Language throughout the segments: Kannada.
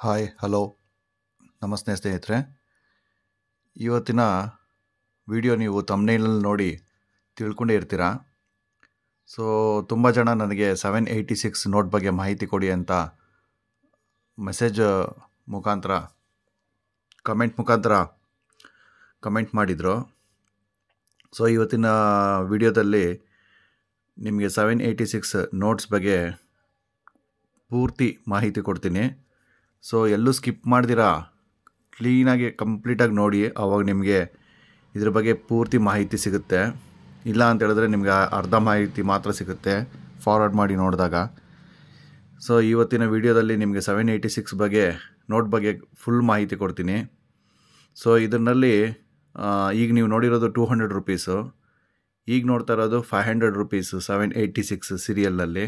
ಹಾಯ್ ಹಲೋ ನಮಸ್ತೆ ಸ್ನೇಹಿತರೆ ಇವತ್ತಿನ ವಿಡಿಯೋ ನೀವು ತಮ್ನೇಲಲ್ಲಿ ನೋಡಿ ತಿಳ್ಕೊಂಡೇ ಇರ್ತೀರ ಸೊ ತುಂಬ ಜನ ನನಗೆ ಸೆವೆನ್ ಏಯ್ಟಿ ಸಿಕ್ಸ್ ನೋಟ್ ಬಗ್ಗೆ ಮಾಹಿತಿ ಕೊಡಿ ಅಂತ ಮೆಸೇಜ್ ಮುಖಾಂತರ ಕಮೆಂಟ್ ಮುಖಾಂತರ ಕಮೆಂಟ್ ಮಾಡಿದರು ಸೊ ಇವತ್ತಿನ ವಿಡಿಯೋದಲ್ಲಿ ನಿಮಗೆ ಸೆವೆನ್ ಏಯ್ಟಿ ಸಿಕ್ಸ್ ನೋಟ್ಸ್ ಬಗ್ಗೆ ಪೂರ್ತಿ ಮಾಹಿತಿ ಕೊಡ್ತೀನಿ ಸೊ ಎಲ್ಲೂ ಸ್ಕಿಪ್ ಮಾಡ್ದಿರಾ ಕ್ಲೀನಾಗಿ ಕಂಪ್ಲೀಟಾಗಿ ನೋಡಿ ಆವಾಗ ನಿಮಗೆ ಇದ್ರ ಬಗ್ಗೆ ಪೂರ್ತಿ ಮಾಹಿತಿ ಸಿಗುತ್ತೆ ಇಲ್ಲ ಅಂತ ಹೇಳಿದ್ರೆ ನಿಮಗೆ ಅರ್ಧ ಮಾಹಿತಿ ಮಾತ್ರ ಸಿಗುತ್ತೆ ಫಾರ್ವರ್ಡ್ ಮಾಡಿ ನೋಡಿದಾಗ ಸೊ ಇವತ್ತಿನ ವಿಡಿಯೋದಲ್ಲಿ ನಿಮಗೆ ಸೆವೆನ್ ಏಯ್ಟಿ ಸಿಕ್ಸ್ ಬಗ್ಗೆ ನೋಟ್ ಬಗ್ಗೆ ಫುಲ್ ಮಾಹಿತಿ ಕೊಡ್ತೀನಿ ಸೊ ಇದರಲ್ಲಿ ಈಗ ನೀವು ನೋಡಿರೋದು ಟೂ ಹಂಡ್ರೆಡ್ ರುಪೀಸು ಈಗ ನೋಡ್ತಾ ಇರೋದು five hundred rupees seven eighty six ಸೀರಿಯಲ್ನಲ್ಲಿ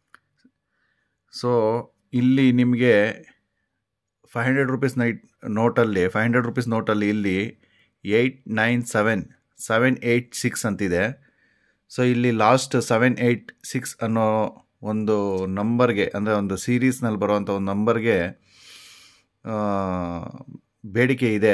ಸೊ ಇಲ್ಲಿ ನಿಮಗೆ ಫೈವ್ ಹಂಡ್ರೆಡ್ ರುಪೀಸ್ ನೈಟ್ ನೋಟಲ್ಲಿ ಫೈವ್ ಹಂಡ್ರೆಡ್ ರುಪೀಸ್ ನೋಟಲ್ಲಿ ಇಲ್ಲಿ eight nine seven seven eight six ಅಂತಿದೆ ಸೊ ಇಲ್ಲಿ ಲಾಸ್ಟ್ ಸೆವೆನ್ ಏಯ್ಟ್ ಸಿಕ್ಸ್ ಅನ್ನೋ ಒಂದು ನಂಬರ್ಗೆ ಅಂದರೆ ಒಂದು ಸೀರೀಸ್ನಲ್ಲಿ ಬರುವಂಥ ಒಂದು ನಂಬರ್ಗೆ ಬೇಡಿಕೆ ಇದೆ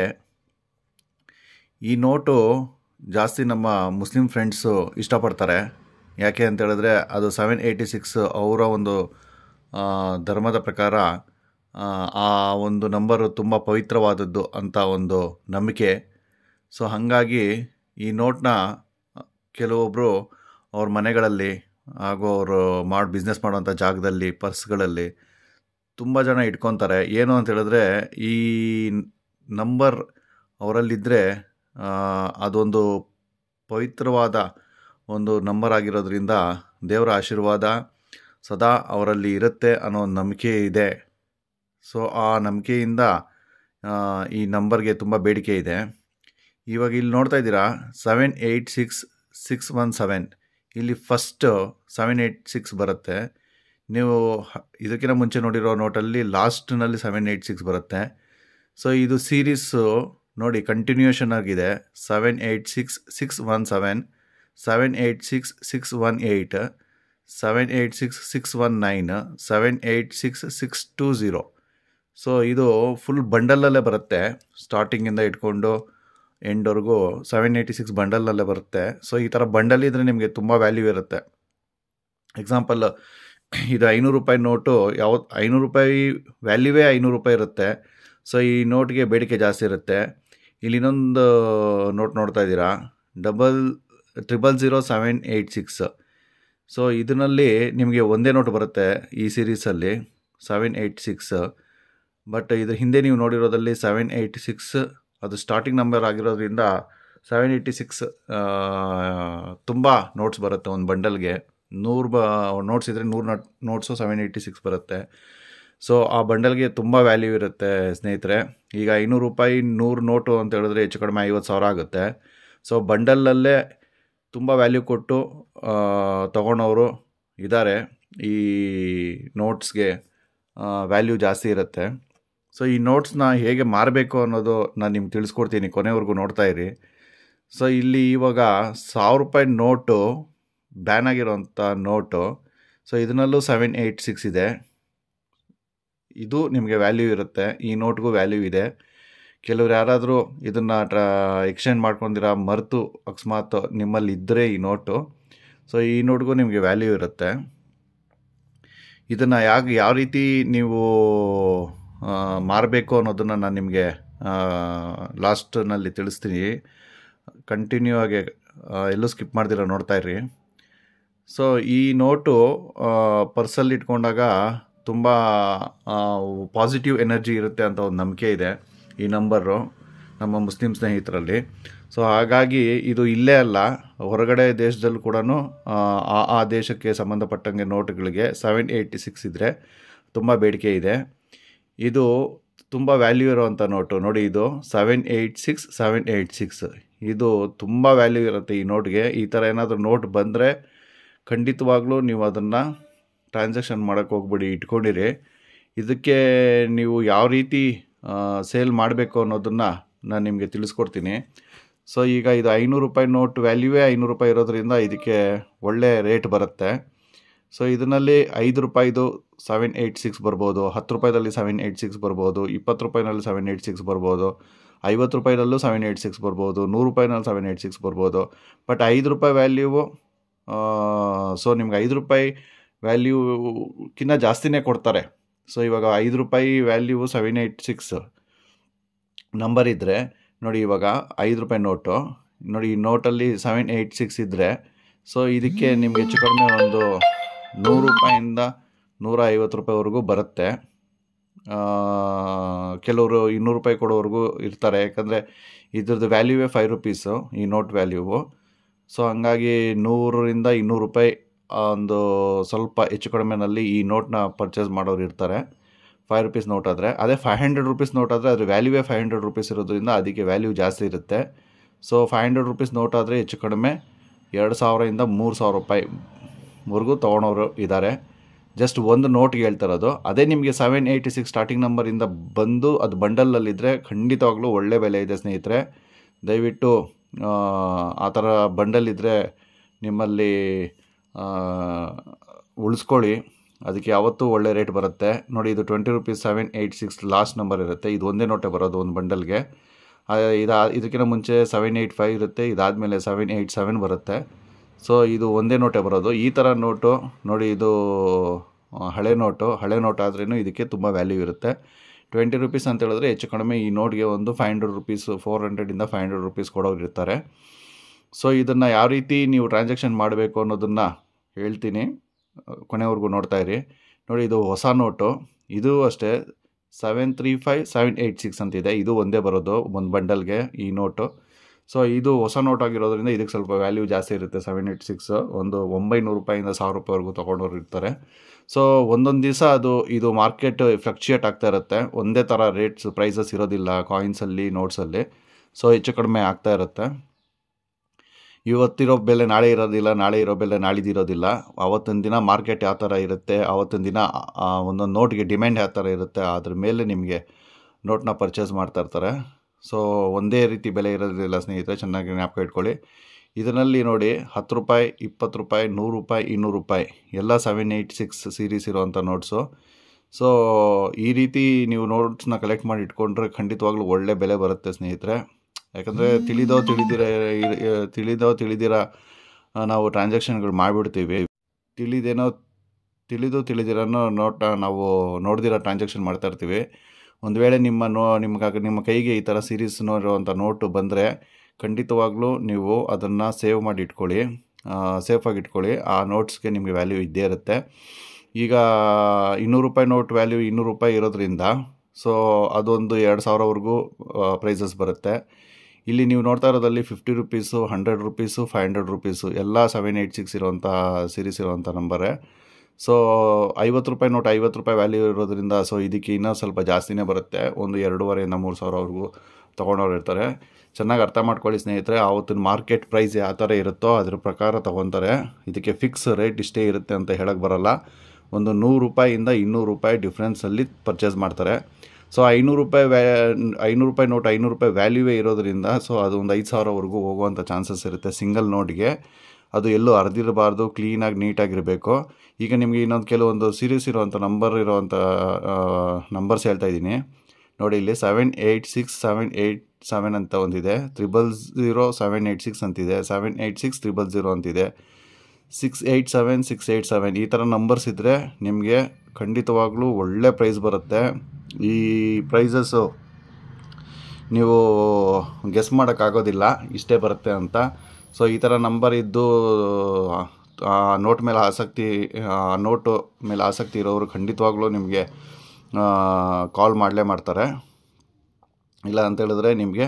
ಈ ನೋಟು ಜಾಸ್ತಿ ನಮ್ಮ ಮುಸ್ಲಿಂ ಫ್ರೆಂಡ್ಸು ಇಷ್ಟಪಡ್ತಾರೆ ಯಾಕೆ ಅಂತ ಹೇಳಿದ್ರೆ ಅದು ಸೆವೆನ್ ಏಯ್ಟಿ ಸಿಕ್ಸ್ ಅವರ ಒಂದು ಧರ್ಮದ ಪ್ರಕಾರ ಆ ಒಂದು ನಂಬರು ತುಂಬ ಪವಿತ್ರವಾದದ್ದು ಅಂತ ಒಂದು ನಂಬಿಕೆ ಸೊ ಹಾಗಾಗಿ ಈ ನೋಟ್ನ ಕೆಲವೊಬ್ಬರು ಅವ್ರ ಮನೆಗಳಲ್ಲಿ ಹಾಗೂ ಅವರು ಮಾಡಿ ಬಿಸ್ನೆಸ್ ಮಾಡುವಂಥ ಜಾಗದಲ್ಲಿ ಪರ್ಸ್ಗಳಲ್ಲಿ ತುಂಬ ಜನ ಇಟ್ಕೊತಾರೆ ಏನು ಅಂತ ಹೇಳಿದ್ರೆ ಈ ನಂಬರ್ ಅವರಲ್ಲಿದ್ದರೆ ಅದೊಂದು ಪವಿತ್ರವಾದ ಒಂದು ನಂಬರ್ ಆಗಿರೋದ್ರಿಂದ ದೇವರ ಆಶೀರ್ವಾದ ಸದಾ ಅವರಲ್ಲಿ ಇರುತ್ತೆ ಅನ್ನೋ ಒಂದು ನಂಬಿಕೆ ಇದೆ ಸೊ ಆ ನಂಬಿಕೆಯಿಂದ ಈ ನಂಬರ್ಗೆ ತುಂಬ ಬೇಡಿಕೆ ಇದೆ ಇವಾಗ ಇಲ್ಲಿ ನೋಡ್ತಾ ಇದ್ದೀರಾ seven eight six six one seven ಇಲ್ಲಿ ಫಸ್ಟು ಸೆವೆನ್ ಏಯ್ಟ್ ಸಿಕ್ಸ್ ಬರುತ್ತೆ ನೀವು ಇದಕ್ಕಿಂತ ಮುಂಚೆ ನೋಡಿರೋ ನೋಟಲ್ಲಿ ಲಾಸ್ಟ್ನಲ್ಲಿ ಸೆವೆನ್ ಏಯ್ಟ್ ಸಿಕ್ಸ್ ಬರುತ್ತೆ ಸೊ ಇದು ಸೀರೀಸು ನೋಡಿ ಕಂಟಿನ್ಯೂಷನ್ ಆಗಿದೆ seven eight six six one seven seven eight six six one eight seven eight six six one nine seven eight six six two zero so ಇದು ಫುಲ್ ಬಂಡಲಲ್ಲೇ ಬರುತ್ತೆ ಸ್ಟಾರ್ಟಿಂಗಿಂದ ಇಟ್ಕೊಂಡು ಎಂಡ್ವರೆಗೂ ಸೆವೆನ್ ಏಯ್ಟಿ ಸಿಕ್ಸ್ ಬಂಡಲಲ್ಲೇ ಬರುತ್ತೆ ಸೊ ಈ ಥರ ಬಂಡಲ್ ಇದ್ದರೆ ನಿಮಗೆ ತುಂಬ ವ್ಯಾಲ್ಯೂ ಇರುತ್ತೆ ಎಕ್ಸಾಂಪಲ್ ಇದು ಐನೂರು ರೂಪಾಯಿ ನೋಟು ಯಾವ ಐನೂರು ರೂಪಾಯಿ ವ್ಯಾಲ್ಯೂವೇ ಐನೂರು ರೂಪಾಯಿ ಇರುತ್ತೆ ಸೊ ಈ ನೋಟ್ಗೆ ಬೇಡಿಕೆ ಜಾಸ್ತಿ ಇರುತ್ತೆ ಇಲ್ಲಿ ಇನ್ನೊಂದು ನೋಟ್ ನೋಡ್ತಾ ಇದ್ದೀರಾ double triple zero seven eight six so ಇದರಲ್ಲಿ ನಿಮಗೆ ಒಂದೇ ನೋಟ್ ಬರುತ್ತೆ ಈ ಸೀರೀಸಲ್ಲಿ ಸೆವೆನ್ ಏಯ್ಟ್ ಸಿಕ್ಸ್ ಬಟ್ ಇದ್ರ ಹಿಂದೆ ನೀವು ನೋಡಿರೋದಲ್ಲಿ ಸೆವೆನ್ ಏಯ್ಟಿ ಸಿಕ್ಸ್ ಅದು ಸ್ಟಾರ್ಟಿಂಗ್ ನಂಬರ್ ಆಗಿರೋದ್ರಿಂದ ಸೆವೆನ್ ಏಯ್ಟಿ ಸಿಕ್ಸ್ ತುಂಬ ನೋಟ್ಸ್ ಬರುತ್ತೆ ಒಂದು ಬಂಡಲ್ಗೆ ನೂರು ಬ ನೋಟ್ಸ್ ಇದ್ದರೆ ನೂರು note notes seven eighty six ಬರುತ್ತೆ ಸೊ ಆ ಬಂಡಲ್ಗೆ ತುಂಬ ವ್ಯಾಲ್ಯೂ ಇರುತ್ತೆ ಸ್ನೇಹಿತರೆ ಈಗ ಐನೂರು ರೂಪಾಯಿ ನೂರು ನೋಟು ಅಂತ ಹೇಳಿದ್ರೆ ಹೆಚ್ಚು ಕಡಿಮೆ ಐವತ್ತು ಸಾವಿರ ಆಗುತ್ತೆ ಸೊ ಬಂಡಲಲ್ಲೇ ತುಂಬ ವ್ಯಾಲ್ಯೂ ಕೊಟ್ಟು ತೊಗೊಂಡವರು ಇದ್ದಾರೆ ಈ ನೋಟ್ಸ್ಗೆ ವ್ಯಾಲ್ಯೂ ಜಾಸ್ತಿ ಇರುತ್ತೆ ಸೊ ಈ ನೋಟ್ಸ್ನ ಹೇಗೆ ಮಾರಬೇಕು ಅನ್ನೋದು ನಾನು ನಿಮ್ಗೆ ತಿಳಿಸ್ಕೊಡ್ತೀನಿ ಕೊನೆವರೆಗೂ ನೋಡ್ತಾ ಇರಿ ಸೊ ಇಲ್ಲಿ ಇವಾಗ ಸಾವಿರ ರೂಪಾಯಿ ನೋಟು ಬ್ಯಾನ್ ಆಗಿರೋಂಥ ನೋಟು ಸೊ ಇದನ್ನಲ್ಲೂ ಸೆವೆನ್ ಏಯ್ಟ್ ಸಿಕ್ಸ್ ಇದೆ ಇದು ನಿಮಗೆ ವ್ಯಾಲ್ಯೂ ಇರುತ್ತೆ ಈ ನೋಟ್ಗೂ ವ್ಯಾಲ್ಯೂ ಇದೆ ಕೆಲವ್ರು ಯಾರಾದರೂ ಇದನ್ನು ಟ್ರಾ ಎಕ್ಸ್ಚೇಂಜ್ ಮಾಡ್ಕೊಂಡಿರ ಮರೆತು ಅಕಸ್ಮಾತ್ ನಿಮ್ಮಲ್ಲಿ ಇದ್ದರೆ ಈ ನೋಟು ಸೊ ಈ ನೋಟ್ಗೂ ನಿಮಗೆ ವ್ಯಾಲ್ಯೂ ಇರುತ್ತೆ ಇದನ್ನು ಯಾಕೆ ಯಾವ ರೀತಿ ನೀವು ಮಾರಬೇಕು ಅನ್ನೋದನ್ನು ನಾನು ನಿಮಗೆ ಲಾಸ್ಟ್ನಲ್ಲಿ ತಿಳಿಸ್ತೀನಿ ಕಂಟಿನ್ಯೂ ಆಗಿ ಎಲ್ಲೂ ಸ್ಕಿಪ್ ಮಾಡ್ದಿರ ನೋಡ್ತಾ ಇರಿ ಸೊ ಈ ನೋಟು ಪರ್ಸಲ್ಲಿ ಇಟ್ಕೊಂಡಾಗ ತುಂಬ ಪಾಸಿಟಿವ್ ಎನರ್ಜಿ ಇರುತ್ತೆ ಅಂತ ಒಂದು ನಂಬಿಕೆ ಇದೆ ಈ ನಂಬರು ನಮ್ಮ ಮುಸ್ಲಿಂ ಸ್ನೇಹಿತರಲ್ಲಿ ಸೊ ಹಾಗಾಗಿ ಇದು ಇಲ್ಲೇ ಅಲ್ಲ ಹೊರಗಡೆ ದೇಶದಲ್ಲೂ ಕೂಡ ಆ ಆ ದೇಶಕ್ಕೆ ಸಂಬಂಧಪಟ್ಟಂಗೆ ನೋಟುಗಳಿಗೆ ಸೆವೆನ್ ಏಯ್ಟಿ ಸಿಕ್ಸ್ ಇದ್ದರೆ ತುಂಬ ಬೇಡಿಕೆ ಇದೆ ಇದು ತುಂಬ ವ್ಯಾಲ್ಯೂ ಇರೋವಂಥ ನೋಟು ನೋಡಿ ಇದು seven eight six seven eight six ಇದು ತುಂಬ ವ್ಯಾಲ್ಯೂ ಇರುತ್ತೆ ಈ ನೋಟ್ಗೆ ಈ ಥರ ಏನಾದರೂ ನೋಟ್ ಬಂದರೆ ಖಂಡಿತವಾಗ್ಲೂ ನೀವು ಅದನ್ನು ಟ್ರಾನ್ಸಾಕ್ಷನ್ ಮಾಡೋಕ್ಕೆ ಹೋಗ್ಬಿಡಿ ಇಟ್ಕೊಂಡಿರಿ ಇದಕ್ಕೆ ನೀವು ಯಾವ ರೀತಿ ಸೇಲ್ ಮಾಡಬೇಕು ಅನ್ನೋದನ್ನು ನಾನು ನಿಮಗೆ ತಿಳಿಸ್ಕೊಡ್ತೀನಿ ಸೊ ಈಗ ಇದು ಐನೂರು ರೂಪಾಯಿ ನೋಟ್ ವ್ಯಾಲ್ಯೂವೇ ಐನೂರು ರೂಪಾಯಿ ಇರೋದ್ರಿಂದ ಇದಕ್ಕೆ ಒಳ್ಳೆ ರೇಟ್ ಬರುತ್ತೆ ಸೊ ಇದರಲ್ಲಿ ಐದು ರೂಪಾಯಿದು ಸೆವೆನ್ ಏಯ್ಟ್ ಸಿಕ್ಸ್ ಬರ್ಬೋದು ಹತ್ತು ರೂಪಾಯಿದಲ್ಲಿ ಸೆವೆನ್ ಏಯ್ಟ್ ಸಿಕ್ಸ್ ಬರ್ಬೋದು ಇಪ್ಪತ್ತು ರೂಪಾಯಿನಲ್ಲಿ ಸೆವೆನ್ ಏಯ್ಟ್ ಸಿಕ್ಸ್ ಬರ್ಬೋದು ಐವತ್ತು ರೂಪಾಯಿನಲ್ಲೂ ಸೆವೆನ್ ಏಯ್ಟ್ ಸಿಕ್ಸ್ ಬರ್ಬೋದು ನೂರು ರೂಪಾಯಿನಲ್ಲಿ ಸೆವೆನ್ ಏಯ್ಟ್ ಸಿಕ್ಸ್ ಬರ್ಬೋದು ಬಟ್ ಐದು ರೂಪಾಯಿ ವ್ಯಾಲ್ಯೂವು ಸೊ ನಿಮ್ಗೆ ಐದು ರೂಪಾಯಿ ವ್ಯಾಲ್ಯೂಕ್ಕಿಂತ ಜಾಸ್ತಿನೇ ಕೊಡ್ತಾರೆ ಸೊ ಇವಾಗ ಐದು ರೂಪಾಯಿ value seven eight six number ಇದ್ದರೆ ನೋಡಿ ಇವಾಗ ಐದು ರೂಪಾಯಿ ನೋಟು ನೋಡಿ ಈ ನೋಟಲ್ಲಿ ಸೆವೆನ್ ಏಯ್ಟ್ ಸಿಕ್ಸ್ ಇದ್ದರೆ ಸೊ ಇದಕ್ಕೆ ನಿಮಗೆ ಹೆಚ್ಚು ಕಡಿಮೆ ಒಂದು ನೂರು ರೂಪಾಯಿಂದ ನೂರ ಐವತ್ತು ರೂಪಾಯಿವರೆಗೂ ಬರುತ್ತೆ ಕೆಲವರು ಇನ್ನೂರು ರೂಪಾಯಿ ಕೊಡೋವರೆಗೂ ಇರ್ತಾರೆ ಯಾಕಂದರೆ ಇದ್ರದ್ದು ವ್ಯಾಲ್ಯೂವೇ ಫೈವ್ ರುಪೀಸು ಈ ನೋಟ್ ವ್ಯಾಲ್ಯೂವು ಸೊ ಹಂಗಾಗಿ ನೂರರಿಂದ ಇನ್ನೂರು ರೂಪಾಯಿ ಒಂದು ಸ್ವಲ್ಪ ಹೆಚ್ಚು ಕಡಿಮೆನಲ್ಲಿ ಈ ನೋಟ್ನ ಪರ್ಚೇಸ್ ಮಾಡೋರು ಇರ್ತಾರೆ ಫೈವ್ ರುಪೀಸ್ ನೋಟ್ ಆದರೆ ಅದೇ ಫೈವ್ ಹಂಡ್ರೆಡ್ ರುಪೀಸ್ ನೋಟ್ ಆದರೆ ಅದ್ರ ವ್ಯಾಲ್ಯೂವೇ ಫೈವ್ ಹಂಡ್ರೆಡ್ ರುಪೀಸ್ ಇರೋದ್ರಿಂದ ಅದಕ್ಕೆ ವ್ಯಾಲ್ಯೂ ಜಾಸ್ತಿ ಇರುತ್ತೆ so five hundred rupees note ಆದರೆ ಹೆಚ್ಚು ಕಡಿಮೆ ಎರಡು ಸಾವಿರದಿಂದ ಮೂರು ಸಾವಿರ ರೂಪಾಯಿವರೆಗೂ ತೊಗೊಳೋರು ಇದ್ದಾರೆ ಜಸ್ಟ್ ಒಂದು ನೋಟ್ಗೆ ಹೇಳ್ತಿರೋದು ಅದೇ ನಿಮಗೆ ಸೆವೆನ್ ಏಯ್ಟಿ ಸಿಕ್ಸ್ ಸ್ಟಾರ್ಟಿಂಗ್ ನಂಬರಿಂದ ಬಂದು ಅದು ಬಂಡಲಲ್ಲಿದ್ದರೆ ಖಂಡಿತವಾಗ್ಲೂ ಒಳ್ಳೆ ಬೆಲೆ ಇದೆ ಸ್ನೇಹಿತರೆ ದಯವಿಟ್ಟು ಆ ಥರ ಬಂಡಲ್ ಇದ್ದರೆ ನಿಮ್ಮಲ್ಲಿ ಉಳಿಸ್ಕೊಳ್ಳಿ ಅದಕ್ಕೆ ಯಾವತ್ತೂ ಒಳ್ಳೆ ರೇಟ್ ಬರುತ್ತೆ ನೋಡಿ ಇದು twenty rupees seven eight six last number ಇರುತ್ತೆ ಇದು ಒಂದೇ ನೋಟೇ ಬರೋದು ಒಂದು ಬಂಡಲ್ಗೆ ಇದು ಇದಕ್ಕಿಂತ ಮುಂಚೆ ಸೆವೆನ್ ಏಯ್ಟ್ ಫೈವ್ ಇರುತ್ತೆ ಇದಾದಮೇಲೆ ಸೆವೆನ್ ಏಯ್ಟ್ ಸೆವೆನ್ ಬರುತ್ತೆ ಸೊ ಇದು ಒಂದೇ ನೋಟೇ ಬರೋದು ಈ ಥರ ನೋಟು ನೋಡಿ ಇದು ಹಳೆ ನೋಟು ಹಳೆ ನೋಟ್ ಆದ್ರೂ ಇದಕ್ಕೆ ತುಂಬ ವ್ಯಾಲ್ಯೂ ಇರುತ್ತೆ ಟ್ವೆಂಟಿ ರುಪೀಸ್ ಅಂತ ಹೇಳಿದ್ರೆ ಹೆಚ್ಚು ಕಡಿಮೆ ಈ ನೋಟ್ಗೆ ಒಂದು ಫೈವ್ ಹಂಡ್ರೆಡ್ ರುಪೀಸ್ ಫೋರ್ ಹಂಡ್ರೆಡಿಂದ ಫೈವ್ ಹಂಡ್ರೆಡ್ ರುಪೀಸ್ ಕೊಡೋರು ಇರ್ತಾರೆ ಸೊ ಇದನ್ನು ಯಾವ ರೀತಿ ನೀವು ಟ್ರಾನ್ಸಾಕ್ಷನ್ ಮಾಡಬೇಕು ಅನ್ನೋದನ್ನು ಹೇಳ್ತೀನಿ ಕೊನೆವರೆಗೂ ನೋಡ್ತಾ ಇರಿ ನೋಡಿ ಇದು ಹೊಸ ನೋಟು ಇದು ಅಷ್ಟೇ seven three five seven eight six ಅಂತಿದೆ ಇದು ಒಂದೇ ಬರೋದು ಒಂದು ಬಂಡಲ್ಗೆ ಈ ನೋಟು ಸೊ ಇದು ಹೊಸ ನೋಟ್ ಆಗಿರೋದ್ರಿಂದ ಇದಕ್ಕೆ ಸ್ವಲ್ಪ ವ್ಯಾಲ್ಯೂ ಜಾಸ್ತಿ ಇರುತ್ತೆ ಸೆವೆನ್ ಏಯ್ಟ್ ಸಿಕ್ಸ್ ಒಂದು ಒಂಬೈನೂರು ರೂಪಾಯಿಂದ ಸಾವಿರ ರೂಪಾಯಿವರೆಗೂ ತೊಗೊಂಡವ್ರು ಇರ್ತಾರೆ ಸೊ ಒಂದೊಂದು ದಿವಸ ಅದು ಇದು ಮಾರ್ಕೆಟ್ ಫ್ಲಕ್ಚುಯೇಟ್ ಆಗ್ತಾ ಇರುತ್ತೆ ಒಂದೇ ಥರ ರೇಟ್ಸ್ ಪ್ರೈಸಸ್ ಇರೋದಿಲ್ಲ ಕಾಯಿನ್ಸಲ್ಲಿ ನೋಟ್ಸಲ್ಲಿ ಸೊ ಹೆಚ್ಚು ಕಡಿಮೆ ಆಗ್ತಾ ಇರುತ್ತೆ ಇವತ್ತಿರೋ ಬೆಲೆ ನಾಳೆ ಇರೋದಿಲ್ಲ ನಾಳೆ ಇರೋ ಬೆಲೆ ನಾಳಿದಿರೋದಿಲ್ಲ ಆವತ್ತಿನ ದಿನ ಮಾರ್ಕೆಟ್ ಯಾವ ಥರ ಇರುತ್ತೆ ಆವತ್ತಿನ ದಿನ ಒಂದೊಂದು ನೋಟ್ಗೆ ಡಿಮ್ಯಾಂಡ್ ಯಾವ ಥರ ಇರುತ್ತೆ ಅದ್ರ ಮೇಲೆ ನಿಮಗೆ ನೋಟ್ನ ಪರ್ಚೇಸ್ ಮಾಡ್ತಾ ಇರ್ತಾರೆ ಸೊ ಒಂದೇ ರೀತಿ ಬೆಲೆ ಇರೋದಿಲ್ಲ ಸ್ನೇಹಿತರೆ ಚೆನ್ನಾಗಿ ಜ್ಞಾಪಕ ಇಟ್ಕೊಳ್ಳಿ ಇದರಲ್ಲಿ ನೋಡಿ ಹತ್ತು ರೂಪಾಯಿ ಇಪ್ಪತ್ತು ರೂಪಾಯಿ ನೂರು ರೂಪಾಯಿ ಇನ್ನೂರು ರೂಪಾಯಿ ಎಲ್ಲ ಸೆವೆನ್ ಏಯ್ಟ್ ಸಿಕ್ಸ್ ಸೀರೀಸ್ ಇರೋವಂಥ ನೋಟ್ಸು ಸೊ ಈ ರೀತಿ ನೀವು ನೋಟ್ಸ್ನ ಕಲೆಕ್ಟ್ ಮಾಡಿ ಇಟ್ಕೊಂಡ್ರೆ ಖಂಡಿತವಾಗ್ಲೂ ಒಳ್ಳೆ ಬೆಲೆ ಬರುತ್ತೆ ಸ್ನೇಹಿತರೆ ಯಾಕಂದರೆ ತಿಳಿದೋ ತಿಳಿದಿರ ತಿಳಿದೋ ತಿಳಿದಿರ ನಾವು ಟ್ರಾನ್ಸಾಕ್ಷನ್ಗಳು ಮಾಡಿಬಿಡ್ತೀವಿ ತಿಳಿದೇನೋ ತಿಳಿದು ತಿಳಿದಿರೋನೋ ನೋಟ ನಾವು ನೋಡ್ದಿರೋ ಟ್ರಾನ್ಸಾಕ್ಷನ್ ಮಾಡ್ತಾ ಇರ್ತೀವಿ ಒಂದು ವೇಳೆ ನಿಮ್ಮ ನೋ ನಿಮ್ಗೆ ನಿಮ್ಮ ಕೈಗೆ ಈ ಥರ ಸೀರೀಸ್ನೋ ಇರುವಂಥ ನೋಟು ಬಂದರೆ ಖಂಡಿತವಾಗ್ಲೂ ನೀವು ಅದನ್ನು ಸೇವ್ ಮಾಡಿ ಇಟ್ಕೊಳ್ಳಿ ಸೇಫಾಗಿ ಇಟ್ಕೊಳ್ಳಿ ಆ ನೋಟ್ಸ್ಗೆ ನಿಮಗೆ ವ್ಯಾಲ್ಯೂ ಇದ್ದೇ ಇರುತ್ತೆ ಈಗ ಇನ್ನೂರು ರೂಪಾಯಿ ನೋಟ್ ವ್ಯಾಲ್ಯೂ ಇನ್ನೂರು ರೂಪಾಯಿ ಇರೋದ್ರಿಂದ ಸೊ ಅದೊಂದು ಎರಡು ಸಾವಿರವರೆಗೂ ಪ್ರೈಸಸ್ ಬರುತ್ತೆ ಇಲ್ಲಿ ನೀವು ನೋಡ್ತಾ ಇರೋದಲ್ಲಿ fifty rupees hundred rupees five hundred rupees ಎಲ್ಲ ಸೆವೆನ್ ಏಯ್ಟ್ ಸಿಕ್ಸ್ ಇರೋವಂಥ ಸೀರೀಸ್ ಇರೋವಂಥ ನಂಬರೇ ಸೊ ಐವತ್ತು ರೂಪಾಯಿ ನೋಟ್ ಐವತ್ತು ರೂಪಾಯಿ ವ್ಯಾಲ್ಯೂ ಇರೋದ್ರಿಂದ ಸೊ ಇದಕ್ಕೆ ಇನ್ನೂ ಸ್ವಲ್ಪ ಜಾಸ್ತಿನೇ ಬರುತ್ತೆ ಒಂದು ಎರಡೂವರೆಯಿಂದ ಮೂರು ಸಾವಿರವರೆಗೂ ತೊಗೊಂಡವ್ರು ಇರ್ತಾರೆ ಚೆನ್ನಾಗಿ ಅರ್ಥ ಮಾಡ್ಕೊಳ್ಳಿ ಸ್ನೇಹಿತರೆ ಆವತ್ತಿನ ಮಾರ್ಕೆಟ್ ಪ್ರೈಸ್ ಯಾವ ಥರ ಇರುತ್ತೋ ಅದ್ರ ಪ್ರಕಾರ ತೊಗೊತಾರೆ ಇದಕ್ಕೆ ಫಿಕ್ಸ್ ರೇಟ್ ಇಷ್ಟೇ ಇರುತ್ತೆ ಅಂತ ಹೇಳಕ್ಕೆ ಬರೋಲ್ಲ ಒಂದು ನೂರು ರೂಪಾಯಿಯಿಂದ ಇನ್ನೂರು ರೂಪಾಯಿ ಡಿಫ್ರೆನ್ಸಲ್ಲಿ ಪರ್ಚೇಸ್ ಮಾಡ್ತಾರೆ ಸೊ ಐನೂರು ರೂಪಾಯಿ ವ್ಯಾ ಐನೂರು ರೂಪಾಯಿ ನೋಟ್ ಐನೂರು ರೂಪಾಯಿ ವ್ಯಾಲ್ಯೂವೇ ಇರೋದ್ರಿಂದ ಸೊ ಅದು ಒಂದು ಐದು ಸಾವಿರವರೆಗೂ ಹೋಗುವಂಥ ಚಾನ್ಸಸ್ ಇರುತ್ತೆ ಸಿಂಗಲ್ ನೋಟ್ಗೆ ಅದು ಎಲ್ಲೂ ಅರ್ದಿರಬಾರ್ದು ಕ್ಲೀನಾಗಿ ನೀಟಾಗಿರಬೇಕು ಈಗ ನಿಮಗೆ ಇನ್ನೊಂದು ಕೆಲವೊಂದು ಸೀರೀಸ್ ಇರುವಂಥ ನಂಬರ್ ಇರುವಂಥ ನಂಬರ್ಸ್ ಹೇಳ್ತಾ ಇದ್ದೀನಿ ನೋಡಿ ಇಲ್ಲಿ seven eight six seven eight seven ಅಂತ ಒಂದಿದೆ triple zero seven eight six ಅಂತಿದೆ seven eight six triple zero ಅಂತಿದೆ six eight seven six eight seven ಈ ಥರ ನಂಬರ್ಸ್ ಇದ್ದರೆ ನಿಮಗೆ ಖಂಡಿತವಾಗ್ಲೂ ಒಳ್ಳೆ ಪ್ರೈಸ್ ಬರುತ್ತೆ ಈ ಪ್ರೈಸಸ್ಸು ನೀವು ಗೆಸ್ ಮಾಡೋಕ್ಕಾಗೋದಿಲ್ಲ ಇಷ್ಟೇ ಬರುತ್ತೆ ಅಂತ ಸೊ ಈ ಥರ ನಂಬರ್ ಇದ್ದು ನೋಟ್ ಮೇಲೆ ಆಸಕ್ತಿ ನೋಟು ಮೇಲೆ ಆಸಕ್ತಿ ಇರೋರು ಖಂಡಿತವಾಗ್ಲೂ ನಿಮಗೆ ಕಾಲ್ ಮಾಡಲೇ ಮಾಡ್ತಾರೆ ಇಲ್ಲ ಅಂತ ಹೇಳಿದ್ರೆ ನಿಮಗೆ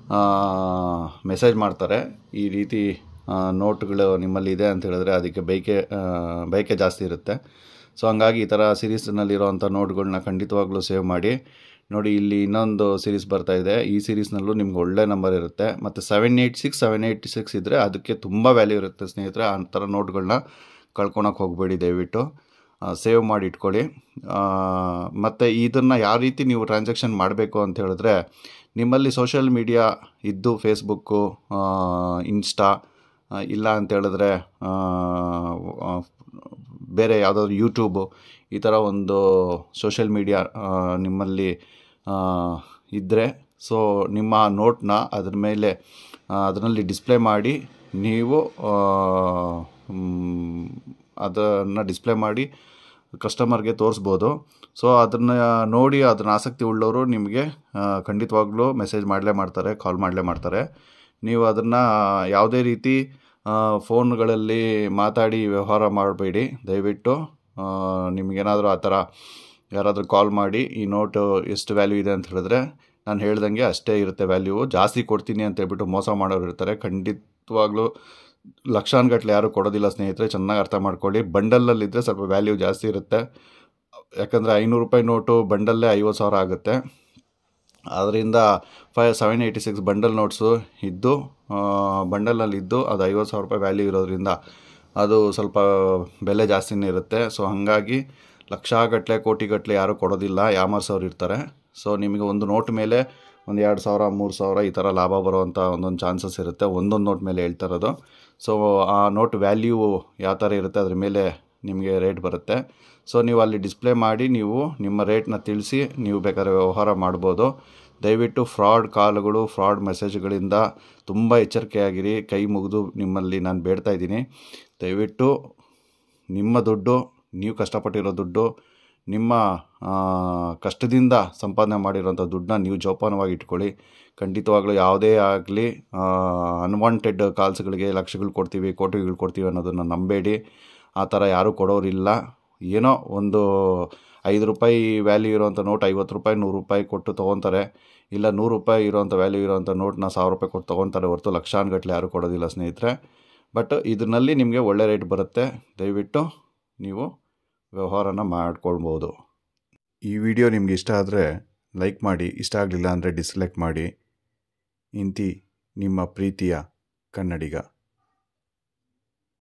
ಮೆಸೇಜ್ ಮಾಡ್ತಾರೆ ಈ ರೀತಿ ನೋಟ್ಗಳು ನಿಮ್ಮಲ್ಲಿ ಇದೆ ಅಂತ ಹೇಳಿದ್ರೆ ಅದಕ್ಕೆ ಬೈಕೆ ಬೈಕೆ ಜಾಸ್ತಿ ಇರುತ್ತೆ ಸೊ ಹಂಗಾಗಿ ಈ ಥರ ಸೀರೀಸ್ನಲ್ಲಿರೋವಂಥ ನೋಟ್ಗಳನ್ನ ಖಂಡಿತವಾಗ್ಲೂ ಸೇವ್ ಮಾಡಿ ನೋಡಿ ಇಲ್ಲಿ ಇನ್ನೊಂದು ಸೀರೀಸ್ ಬರ್ತಾ ಇದೆ ಈ ಸೀರೀಸ್ನಲ್ಲೂ ನಿಮ್ಗೆ ಒಳ್ಳೆ ನಂಬರ್ ಇರುತ್ತೆ ಮತ್ತು seven eight six seven eight six ಇದ್ದರೆ ಅದಕ್ಕೆ ತುಂಬ ವ್ಯಾಲ್ಯೂ ಇರುತ್ತೆ ಸ್ನೇಹಿತರೆ ಆ ಥರ ನೋಟ್ಗಳನ್ನ ಕಳ್ಕೊಳಕ್ಕೆ ಹೋಗಬೇಡಿ ದಯವಿಟ್ಟು ಸೇವ್ ಮಾಡಿ ಇಟ್ಕೊಳ್ಳಿ ಮತ್ತು ಇದನ್ನು ಯಾವ ರೀತಿ ನೀವು ಟ್ರಾನ್ಸಾಕ್ಷನ್ ಮಾಡಬೇಕು ಅಂತ ಹೇಳಿದ್ರೆ ನಿಮ್ಮಲ್ಲಿ ಸೋಷಿಯಲ್ ಮೀಡಿಯಾ ಇದ್ದು ಫೇಸ್ಬುಕ್ಕು ಇನ್ಸ್ಟಾ ಇಲ್ಲ ಅಂತ ಹೇಳಿದ್ರೆ ಬೇರೆ ಯಾವುದಾದ್ರು ಯೂಟ್ಯೂಬು ಈ ಥರ ಒಂದು ಸೋಷಿಯಲ್ ಮೀಡಿಯಾ ನಿಮ್ಮಲ್ಲಿ ಇದ್ದರೆ ಸೊ ನಿಮ್ಮ ನೋಟ್ನ ಅದ್ರ ಮೇಲೆ ಅದರಲ್ಲಿ ಡಿಸ್ಪ್ಲೇ ಮಾಡಿ ನೀವು ಅದನ್ನು ಡಿಸ್ಪ್ಲೇ ಮಾಡಿ ಕಸ್ಟಮರ್ಗೆ ತೋರಿಸ್ಬೋದು ಸೊ ಅದನ್ನು ನೋಡಿ ಅದನ್ನು ಆಸಕ್ತಿ ಉಳ್ಳವರು ನಿಮಗೆ ಖಂಡಿತವಾಗ್ಲೂ ಮೆಸೇಜ್ ಮಾಡಲೇ ಮಾಡ್ತಾರೆ ಕಾಲ್ ಮಾಡಲೇ ಮಾಡ್ತಾರೆ ನೀವು ಅದನ್ನು ಯಾವುದೇ ರೀತಿ ಫೋನ್ಗಳಲ್ಲಿ ಮಾತಾಡಿ ವ್ಯವಹಾರ ಮಾಡಬೇಡಿ ದಯವಿಟ್ಟು ನಿಮಗೇನಾದರೂ ಆ ಥರ ಯಾರಾದರೂ ಕಾಲ್ ಮಾಡಿ ಈ ನೋಟು ಎಷ್ಟು ವ್ಯಾಲ್ಯೂ ಇದೆ ಅಂತ ಹೇಳಿದ್ರೆ ನಾನು ಹೇಳ್ದಂಗೆ ಅಷ್ಟೇ ಇರುತ್ತೆ ವ್ಯಾಲ್ಯೂ ಜಾಸ್ತಿ ಕೊಡ್ತೀನಿ ಅಂತ ಹೇಳ್ಬಿಟ್ಟು ಮೋಸ ಮಾಡೋರು ಇರ್ತಾರೆ ಖಂಡಿತವಾಗ್ಲೂ ಲಕ್ಷಾನುಗಟ್ಟಲೆ ಯಾರೂ ಕೊಡೋದಿಲ್ಲ ಸ್ನೇಹಿತರೆ ಚೆನ್ನಾಗಿ ಅರ್ಥ ಮಾಡ್ಕೊಳ್ಳಿ ಬಂಡಲಲ್ಲಿದ್ದರೆ ಸ್ವಲ್ಪ ವ್ಯಾಲ್ಯೂ ಜಾಸ್ತಿ ಇರುತ್ತೆ ಯಾಕಂದರೆ ಐನೂರು ರೂಪಾಯಿ ನೋಟು ಬಂಡಲ್ಲೇ ಐವತ್ತು ಸಾವಿರ ಆಗುತ್ತೆ ಅದರಿಂದ ಫೈ seven eighty six bundle notes ಇದ್ದು ಬಂಡಲಲ್ಲಿ ಇದ್ದು ಅದು ಐವತ್ತು ಸಾವಿರ ರೂಪಾಯಿ ವ್ಯಾಲ್ಯೂ ಇರೋದ್ರಿಂದ ಅದು ಸ್ವಲ್ಪ ಬೆಲೆ ಜಾಸ್ತಿನೇ ಇರುತ್ತೆ ಸೊ ಹಾಗಾಗಿ ಲಕ್ಷಗಟ್ಟಲೆ ಕೋಟಿಗಟ್ಟಲೆ ಯಾರೂ ಕೊಡೋದಿಲ್ಲ ಯಾಮರ್ಸೋರು ಇರ್ತಾರೆ ಸೊ ನಿಮಗೆ ಒಂದು ನೋಟ್ ಮೇಲೆ ಒಂದು ಎರಡು ಸಾವಿರ ಮೂರು ಸಾವಿರ ಈ ಥರ ಲಾಭ ಬರುವಂಥ ಒಂದೊಂದು ಚಾನ್ಸಸ್ ಇರುತ್ತೆ ಒಂದೊಂದು ನೋಟ್ ಮೇಲೆ ಹೇಳ್ತಾ ಇರೋದು ಸೊ ಆ ನೋಟ್ ವ್ಯಾಲ್ಯೂ ಯಾವ ಥರ ಇರುತ್ತೆ ಅದ್ರ ಮೇಲೆ ನಿಮಗೆ ರೇಟ್ ಬರುತ್ತೆ ಸೊ ನೀವು ಅಲ್ಲಿ ಡಿಸ್ಪ್ಲೇ ಮಾಡಿ ನೀವು ನಿಮ್ಮ ರೇಟ್ನ ತಿಳಿಸಿ ನೀವು ಬೇಕಾದ್ರೆ ವ್ಯವಹಾರ ಮಾಡ್ಬೋದು ದಯವಿಟ್ಟು ಫ್ರಾಡ್ ಕಾಲ್ಗಳು ಫ್ರಾಡ್ ಮೆಸೇಜ್ಗಳಿಂದ ತುಂಬ ಎಚ್ಚರಿಕೆಯಾಗಿರಿ ಕೈ ಮುಗಿದು ನಿಮ್ಮಲ್ಲಿ ನಾನು ಬೇಡ್ತಾ ಇದ್ದೀನಿ ದಯವಿಟ್ಟು ನಿಮ್ಮ ದುಡ್ಡು ನೀವು ಕಷ್ಟಪಟ್ಟಿರೋ ದುಡ್ಡು ನಿಮ್ಮ ಕಷ್ಟದಿಂದ ಸಂಪಾದನೆ ಮಾಡಿರೋಂಥ ದುಡ್ಡನ್ನ ನೀವು ಜೋಪಾನವಾಗಿ ಇಟ್ಕೊಳ್ಳಿ ಖಂಡಿತವಾಗ್ಲೂ ಯಾವುದೇ ಆಗಲಿ ಅನ್ವಾಂಟೆಡ್ ಕಾಲ್ಸ್ಗಳಿಗೆ ಲಕ್ಷಗಳು ಕೊಡ್ತೀವಿ ಕೋಟಿಗಳು ಕೊಡ್ತೀವಿ ಅನ್ನೋದನ್ನು ನಂಬೇಡಿ ಆ ಥರ ಯಾರೂ ಕೊಡೋರಿಲ್ಲ ಏನೋ ಒಂದು ಐದು ರೂಪಾಯಿ ವ್ಯಾಲ್ಯೂ ಇರೋವಂಥ ನೋಟ್ ಐವತ್ತು ರೂಪಾಯಿ ನೂರು ರೂಪಾಯಿ ಕೊಟ್ಟು ತೊಗೊತಾರೆ ಇಲ್ಲ ನೂರು ರೂಪಾಯಿ ಇರೋವಂಥ ವ್ಯಾಲ್ಯೂ ಇರೋವಂಥ ನೋಟ್ನ ಸಾವಿರ ರೂಪಾಯಿ ಕೊಟ್ಟು ತೊಗೊತಾರೆ ಹೊರತು ಲಕ್ಷಾನುಗಟ್ಟಲೆ ಯಾರೂ ಕೊಡೋದಿಲ್ಲ ಸ್ನೇಹಿತರೆ ಬಟ್ ಇದರಲ್ಲಿ ನಿಮಗೆ ಒಳ್ಳೆ ರೇಟ್ ಬರುತ್ತೆ ದಯವಿಟ್ಟು ನೀವು ವ್ಯವಹಾರನ ಮಾಡ್ಕೊಳ್ಬೋದು ಈ ವಿಡಿಯೋ ನಿಮ್ಗೆ ಇಷ್ಟ ಆದರೆ ಲೈಕ್ ಮಾಡಿ ಇಷ್ಟ ಆಗಲಿಲ್ಲ ಅಂದರೆ ಡಿಸ್ಲೈಕ್ ಮಾಡಿ ಇಂತಿ ನಿಮ್ಮ ಪ್ರೀತಿಯ ಕನ್ನಡಿಗ